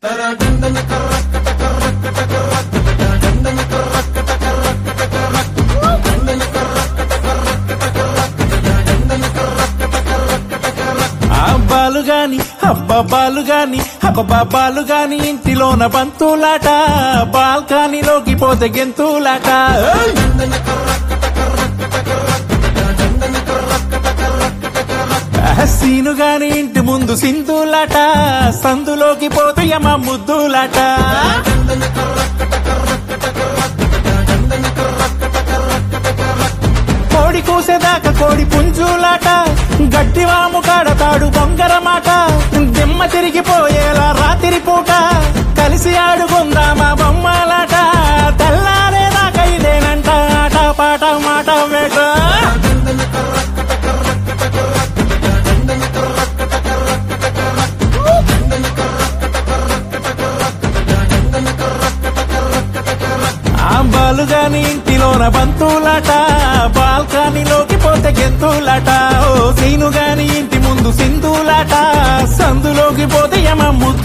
అబ్బాలు గాని అబ్బబ్బాలు గాని అబ్బబాలు గాని ఇంటిలోన బంతులాట బాల్కనీలోకి పోతే గెంతులాట ఏయ్! సీను గాని ఇంటి ముందు సింధులాట సందులోకి పోతే యమ ముద్దులాట కోడి కూసేదాకా కోడి పుంజులాట గట్టివాము కాడతాడు బొంగరమాట దిమ్మ తిరిగిపోయేలా రాత్రి పూట కలిసి ఆడుకుందామా బొమ్మలాట తెల్లారేదాకా ఇదేనంట ఆట పాట మాట వేట ఆ బాలు గాని ఇంటిలోన బంతులాట బాల్కనీలోకి పోతే గెంతులాట ఓ సీను గాని ఇంటి ముందు సింధులాట సందులోకి పోతే యమ ముద్దు